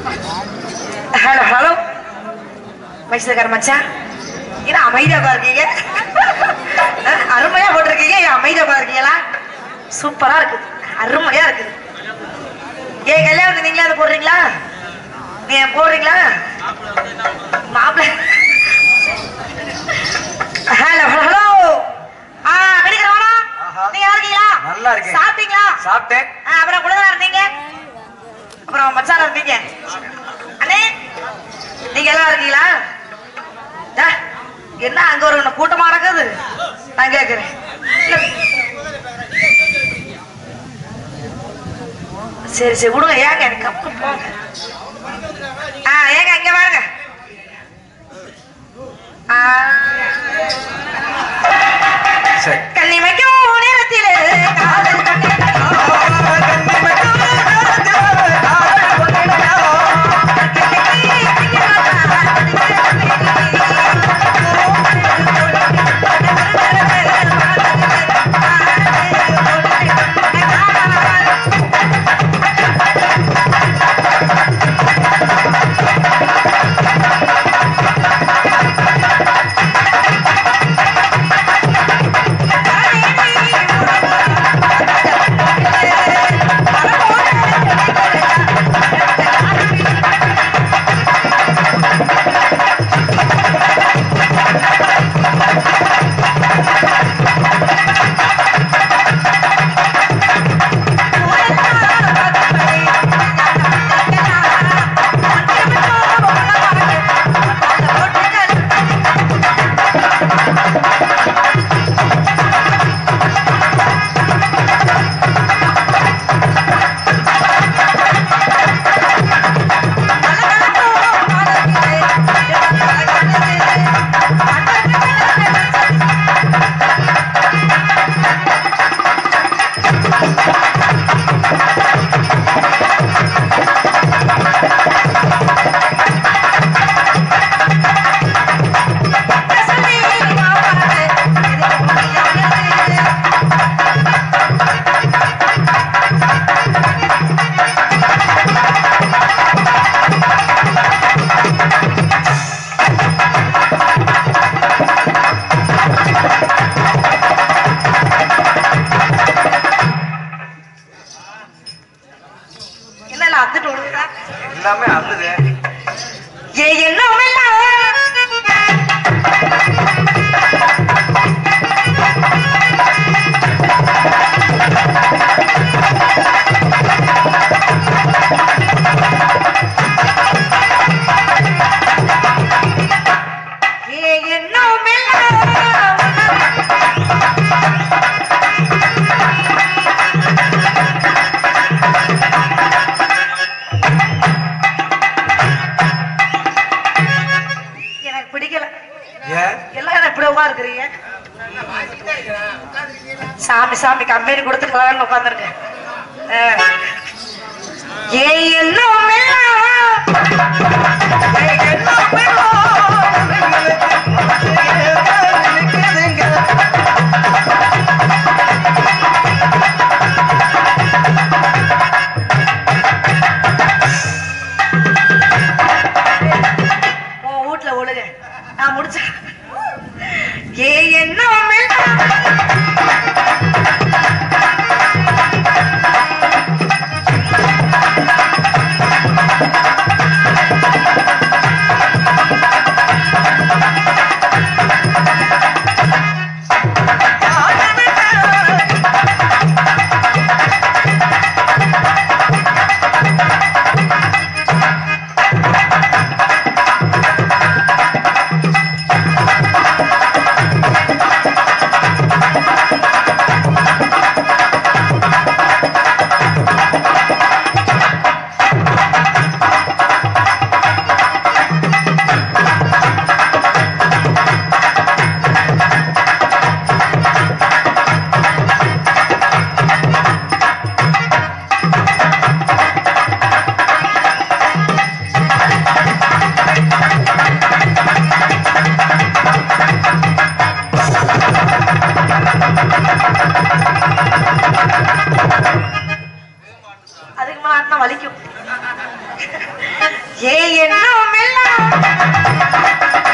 Hello hello மைசூர்கார மச்சான் என்ன அமைதியா இருக்கீங்க அஹ், அருமையா போட்டிருக்கீங்க ஏன் அமைதியா இருக்கீங்களா சூப்பரா இருக்கு அருமையா இருக்கு ஏன் கல்யாணத்துக்கு நீங்களே அதை போடுறீங்களா நீங்க போடுறீங்களா மாப்பிள்ள ஹலோ ஹலோ ஹலோ ஆ கிடைக்கிறவனா ஆஹா. நீங்க நல்லா இருக்கீங்களா நல்லா இருக்கேன். சாப்பிட்டீங்களா சாப்பிட்டேன் ஆ, அப்புறம் குழந்தை இருந்தீங்க அப்புறம் மச்சான் இருந்தீங்க அண்ணே நீங்க எல்லாம் இருக்கீங்களா டா, என்ன அங்க ஒரு கூட்டமா நடக்குது நான் கேக்குறேன் இல்ல. சரி சரி விடுங்க ஏங்க எனக்கு கப்பு போங்க ஆ ஏங்க இங்க வாங்க ஆ, சரி கண்ணிமைக்கும் நேரத்திலே காதல் கண்ணிமைக்கும் என்னல அத்துட்டு விடுறா எல்லாமே அழுது ஏ என்னமெல்லாம் ஏ என்னமெல்லாம் எனக்கு பிடிக்கல ஏன் எல்லாரும் எப்படிவா இருக்கிறீங்க சாமி சாமி கம்பெனி கொடுத்துக்கலாம்னு உட்காந்துருக்கேன் ஏ எல்லாம் உன் வீட்டுல ஒழுக நான் முடிச்சேன் ஏ என்ன அதுக்கு மேல ஆட்டினா வலிக்கும் ஏ எண்ணம் எல்லாம்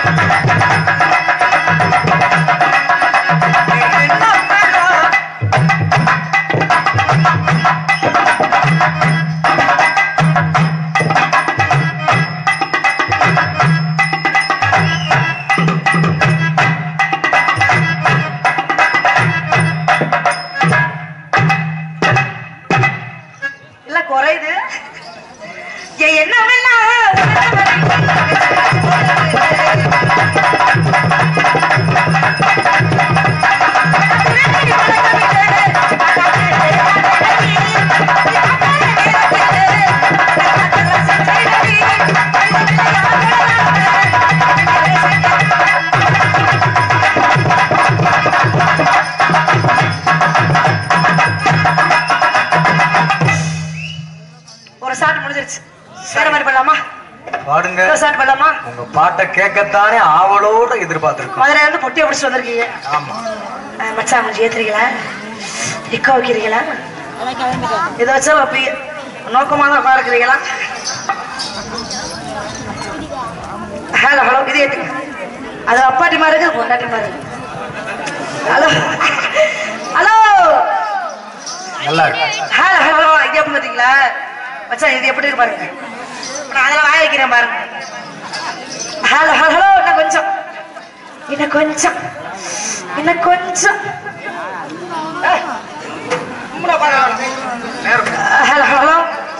இல்ல குறையுது ஏ எண்ணம் ஒரு ஷாட் முடிஞ்சிருச்சு வேற மாதிரி பண்ணலாமா பாடுங்க இன்னொரு ஷாட் பண்ணலாமா உங்க பாட்டை கேட்கத்தானே ஆவலோட எதிர்பார்த்திருக்கோம் மதுரை வந்து பொட்டியை பிடிச்சிட்டு வந்திருக்கீங்க ஆமா அஹ் மச்சான் கொஞ்சம் ஏத்துறீங்களா நிக்க வைக்கிறீங்களா இதை வச்சா வைப்பீங்க நோக்கமா தான் உட்காருக்கிறீங்களா ஹலோ ஹலோ இது ஏத்துங்க அது அப்பாட்டி மாதிரி இருக்கு பொண்டாட்டி மாதிரி இருக்கு ஹலோ ஹலோ நல்லா இருக்கு ஹலோ ஹலோ இது எப்படி பார்த்தீங்களா மச்சான் இது எப்படி இருக்கு பாருங்க நான் அதெல்லாம் வாய வைக்கிறேன் பாருங்க ஹலோ ஹலோ இன்னும் கொஞ்சம் இன்னும் கொஞ்சம் இன்னும் கொஞ்சம் ஏய், உம்முடா பாருங்க. நேரம் ஹலோ ஹலோ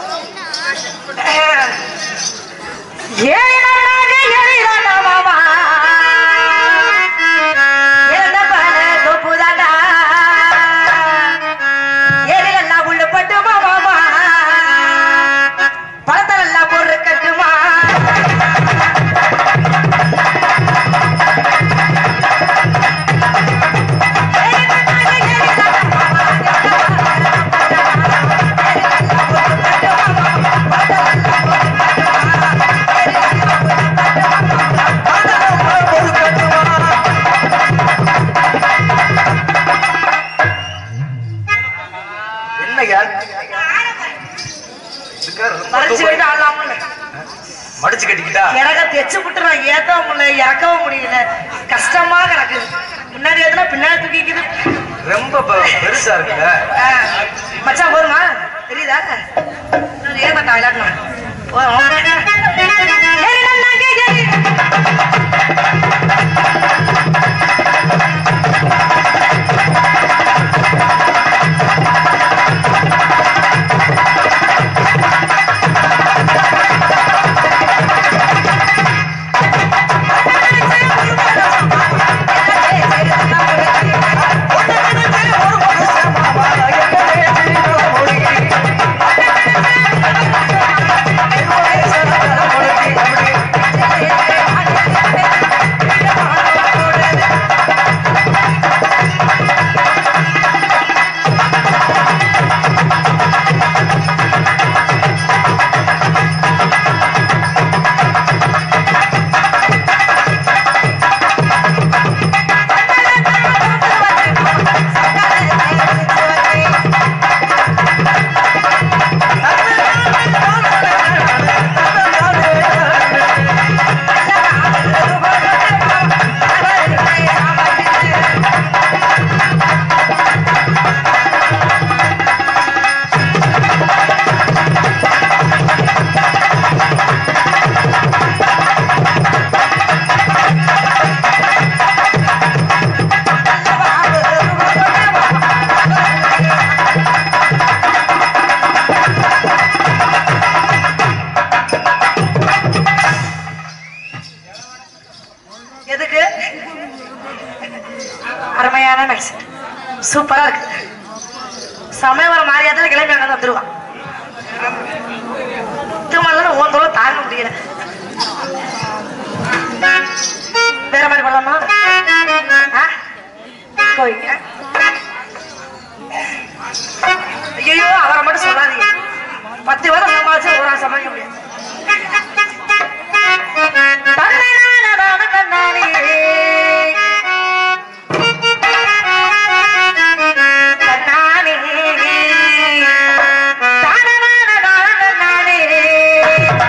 ஏழாக எழிலாண்டா மாமா எழுந்த பால தொப்புதாண்டா ஏழிலெல்லாம் உள்ள பட்டுமா மாமா பழத்தலெல்லாம் பொருள் கட்டுமா என்னய்யா இதுக்காக ரொம்ப மறைச்சு தூக்கம். வைத்து ஆடலாம்னு மடிச்சு கட்டிக்கிட்டா எனக்கு தைச்சு விட்டு நான் ஏத்தவும் முடியல இறக்கவும் முடியல கஷ்டமா கிடக்குது முன்னாடி ஏத்துனா பின்னாடி தூக்கிக்குது ரொம்ப பெ- பெருசா இருக்குல்ல ஆ, மச்சான் போதுமா தெரியுதா இன்னொரு ஏமாட்டா விளையாடலாம் போதும் ஏறி நன்னாங்க, ஏறி. எதுக்கு அருமையான நைஸ் சூப்பரா இருக்கு சமயவரம் மாறியாதான் கிளம்பி அங்க வந்துருவான் திருமணம் உன் தோலை தாங்க முடியல வேற மாதிரி பண்ணலாமா ஆ? கோயிங்க ஐயோ அவரை மட்டும் சொல்லாதீங்க பத்து பேரை சமாளிச்சு ஒரு ஆள் சமாளிக்க முடியாது தன்னான கண்ணாடி கண்ணாடி தானமான கண்ணாடி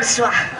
அடிச்சுட்டு வா